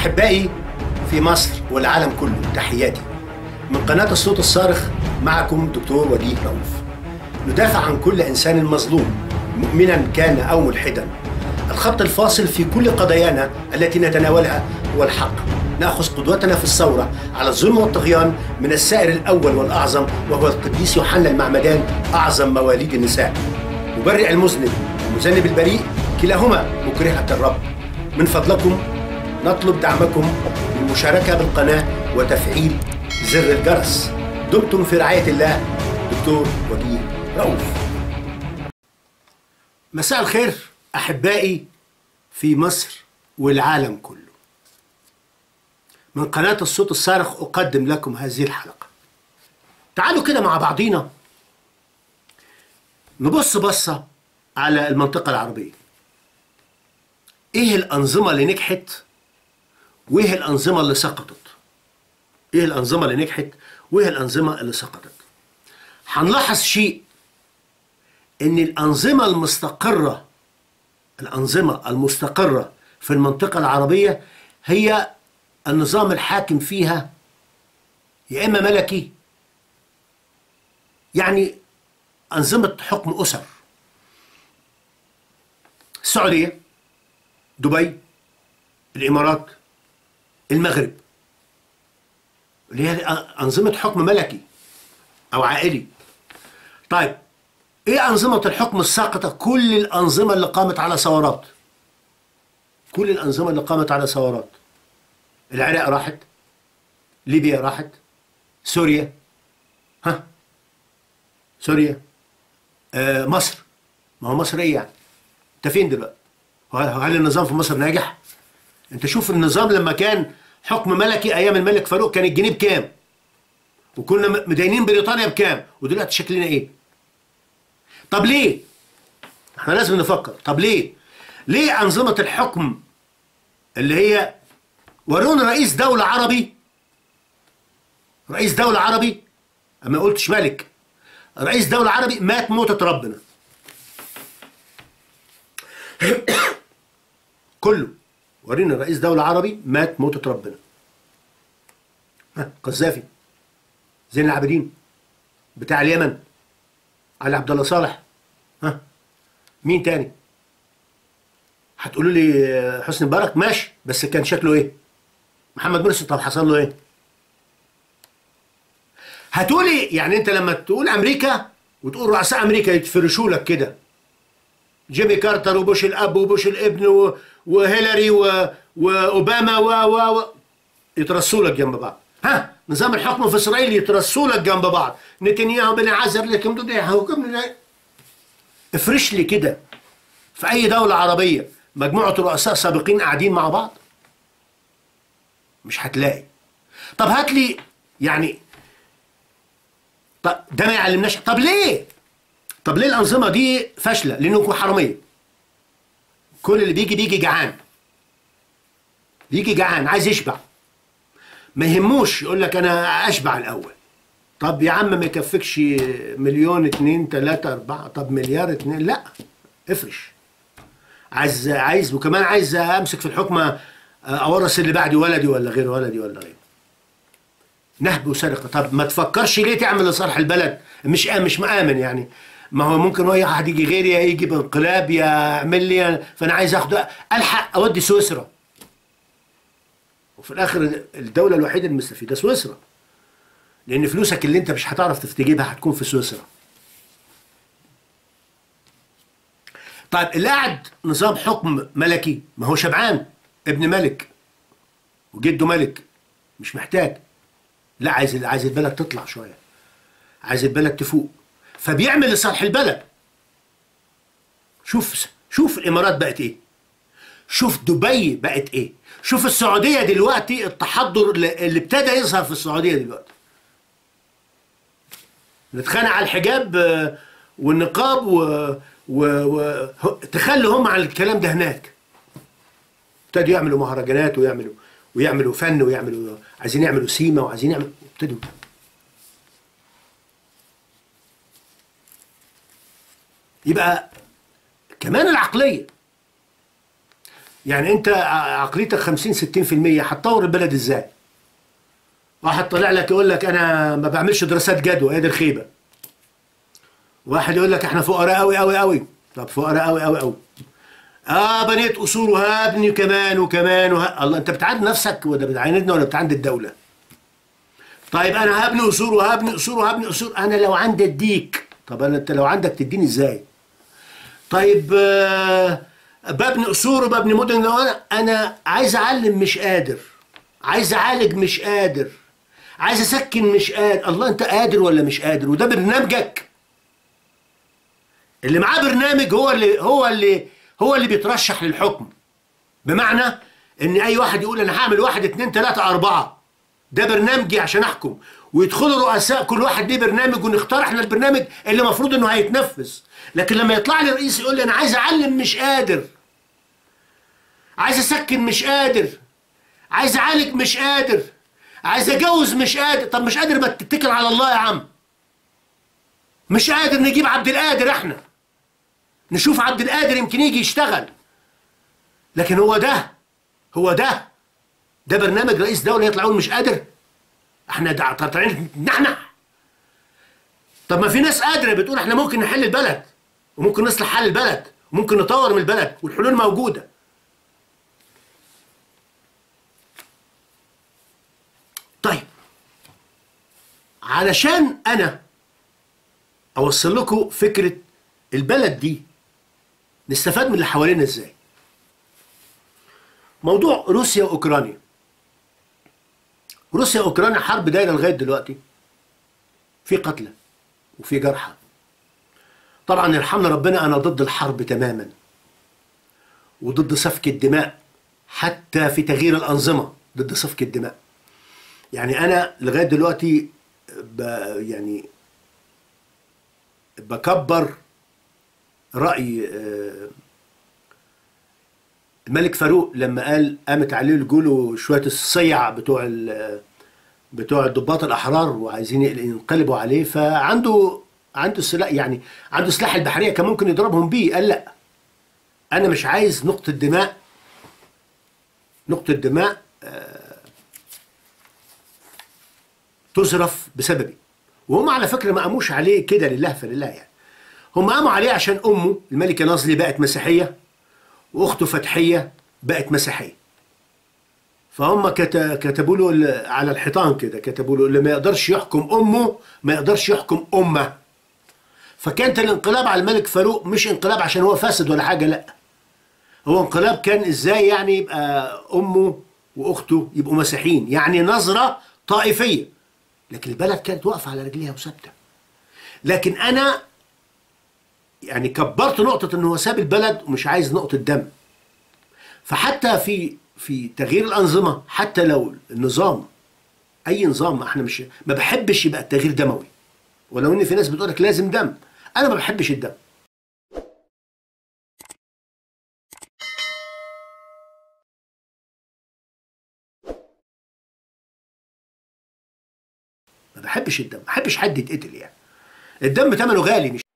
أحبائي في مصر والعالم كله تحياتي من قناة الصوت الصارخ معكم دكتور وجيه رؤوف ندافع عن كل إنسان مظلوم مؤمنا كان أو ملحدا الخط الفاصل في كل قضايانا التي نتناولها هو الحق ناخذ قدوتنا في الثورة على الظلم والطغيان من السائر الأول والأعظم وهو القديس يوحنا المعمدان أعظم مواليد النساء مبرئ المذنب ومذنب البريء كلاهما مكرهة الرب من فضلكم نطلب دعمكم بالمشاركة بالقناة وتفعيل زر الجرس دمتم في رعاية الله دكتور وجيه رؤوف مساء الخير أحبائي في مصر والعالم كله من قناة الصوت الصارخ أقدم لكم هذه الحلقة تعالوا كده مع بعضينا نبص بصة على المنطقة العربية ايه الأنظمة اللي نجحت وايه الأنظمة اللي سقطت ايه الأنظمة اللي نجحت وايه الأنظمة اللي سقطت هنلاحظ شيء ان الأنظمة المستقرة الأنظمة المستقرة في المنطقة العربية هي النظام الحاكم فيها يا إما ملكي يعني أنظمة حكم أسر السعودية دبي الإمارات المغرب اللي هي أنظمة حكم ملكي أو عائلي طيب إيه أنظمة الحكم الساقطة كل الأنظمة اللي قامت على ثورات كل الأنظمة اللي قامت على ثورات العراق راحت ليبيا راحت سوريا ها سوريا آه مصر ما هو مصر ايه يعني انت فين دلوقتي هل النظام في مصر ناجح انت شوف النظام لما كان حكم ملكي ايام الملك فاروق كان الجنيه بكام وكنا مدينين بريطانيا بكام ودلوقتي شكلنا ايه طب ليه احنا لازم نفكر طب ليه ليه انظمه الحكم اللي هي ورونا رئيس دولة عربي رئيس دولة عربي أما قلتش ملك رئيس دولة عربي مات موتة ربنا كله ورينا رئيس دولة عربي مات موتة ربنا ها قذافي زين العابدين بتاع اليمن علي عبد الله صالح ها مين تاني هتقولوا لي حسني مبارك ماشي بس كان شكله ايه محمد مرسي طب حصل له ايه هتقولي يعني انت لما تقول امريكا وتقول رؤساء امريكا يتفرشوا لك كده جيمي كارتر وبوش الاب وبوش الابن و... وهيلاري و... واوباما و... و... و... يترسوا لك جنب بعض ها نظام الحكم في اسرائيل يترسوا لك جنب بعض نتنياهو بن عزر لكم حكم افرش لي كده في اي دوله عربيه مجموعه رؤساء سابقين قاعدين مع بعض مش هتلاقي طب هات لي يعني طب ده ما يعلمناش طب ليه طب ليه الانظمه دي فاشله لانكم حراميه كل اللي بيجي بيجي جعان بيجي جعان عايز يشبع ما يهموش يقول لك انا اشبع الاول طب يا عم ما يكفكش مليون اتنين تلاتة اربعة طب مليار اتنين لا افرش عايز عايز وكمان عايز امسك في الحكمه اورث اللي بعدي ولدي ولا غير ولدي ولا غيره نهب وسرقه طب ما تفكرش ليه تعمل لصالح البلد مش مش مآمن يعني ما هو ممكن هو واحد يجي غيري يا يجي بانقلاب يا يعمل لي فانا عايز اخد الحق اودي سويسرا وفي الاخر الدوله الوحيده المستفيده سويسرا لان فلوسك اللي انت مش هتعرف تجيبها هتكون في سويسرا طيب اللي قاعد نظام حكم ملكي ما هو شبعان ابن ملك وجده ملك مش محتاج لا عايز عايز البلد تطلع شويه عايز البلد تفوق فبيعمل لصالح البلد شوف شوف الامارات بقت ايه شوف دبي بقت ايه شوف السعوديه دلوقتي التحضر اللي ابتدى يظهر في السعوديه دلوقتي نتخانق على الحجاب والنقاب و, و... و... تخلوا هم على الكلام ده هناك ابتدوا يعملوا مهرجانات ويعملوا ويعملوا فن ويعملوا عايزين يعملوا سيما وعايزين يعملوا ابتدوا يبقى كمان العقلية يعني انت ع- عقليتك 50 60% هتطور البلد ازاي واحد طلع لك يقول لك انا ما بعملش دراسات جدوى هي دي الخيبه واحد يقول لك احنا فقراء قوي قوي قوي طب فقراء قوي قوي قوي اه بنيت اصول وهبني كمان وكمان وه... الله انت بتعاند نفسك ولا بتعاندنا ولا بتعاند الدوله طيب انا هبني اصول وهبني اصول وهبني اصول انا لو عندي اديك طب انا انت لو عندك تديني ازاي طيب آه ببني قصور وببني مدن لو انا انا عايز اعلم مش قادر عايز اعالج مش قادر عايز اسكن مش قادر الله انت قادر ولا مش قادر وده برنامجك اللي معاه برنامج هو اللي هو اللي هو اللي بيترشح للحكم بمعنى ان اي واحد يقول انا هعمل واحد اتنين تلاته اربعه ده برنامجي عشان احكم ويدخلوا رؤساء كل واحد ليه برنامج ونختار احنا البرنامج اللي المفروض انه هيتنفذ لكن لما يطلع لي رئيس يقول لي انا عايز اعلم مش قادر عايز اسكن مش قادر عايز اعالج مش قادر عايز اجوز مش قادر طب مش قادر ما تتكل على الله يا عم مش قادر نجيب عبد القادر احنا نشوف عبد القادر يمكن يجي يشتغل لكن هو ده هو ده ده برنامج رئيس دولة يطلع يقول مش قادر احنا دع- طالعين نحنح طب ما في ناس قادرة بتقول احنا ممكن نحل البلد وممكن نصلح حال البلد وممكن نطور من البلد والحلول موجودة طيب علشان انا اوصل لكم فكرة البلد دي نستفاد من اللي حوالينا ازاي موضوع روسيا واوكرانيا روسيا واوكرانيا حرب دايره لغايه دلوقتي في قتلى وفي جرحى طبعا يرحمنا ربنا انا ضد الحرب تماما وضد سفك الدماء حتى في تغيير الانظمه ضد سفك الدماء يعني انا لغايه دلوقتي ب يعني بكبر راي آه، الملك فاروق لما قال قامت عليه الجول شويه الصيع بتوع ال- بتوع الضباط الاحرار وعايزين ينقلبوا عليه فعنده عنده سلاح يعني عنده سلاح البحريه كان ممكن يضربهم بيه قال لا انا مش عايز نقطه دماء نقطه دماء آه، تزرف بسببي وهم على فكره ما قاموش عليه كده لله فلله يعني هم قاموا عليه عشان امه الملكه نازلي بقت مسيحيه واخته فتحيه بقت مسيحيه فهم كت- كتبوا له ال- على الحيطان كده كتبوا له اللي ما يقدرش يحكم امه ما يقدرش يحكم امه فكانت الانقلاب على الملك فاروق مش انقلاب عشان هو فاسد ولا حاجه لا هو انقلاب كان ازاي يعني يبقى امه واخته يبقوا مسيحيين يعني نظره طائفيه لكن البلد كانت واقفه على رجليها وثابته لكن انا يعني كبرت نقطة انه هو ساب البلد ومش عايز نقطة دم فحتى في في تغيير الأنظمة حتى لو النظام أي نظام احنا مش ما بحبش يبقى التغيير دموي ولو ان في ناس بتقول لك لازم دم انا ما بحبش الدم ما بحبش الدم ما بحبش حد يتقتل يعني الدم ثمنه غالي مش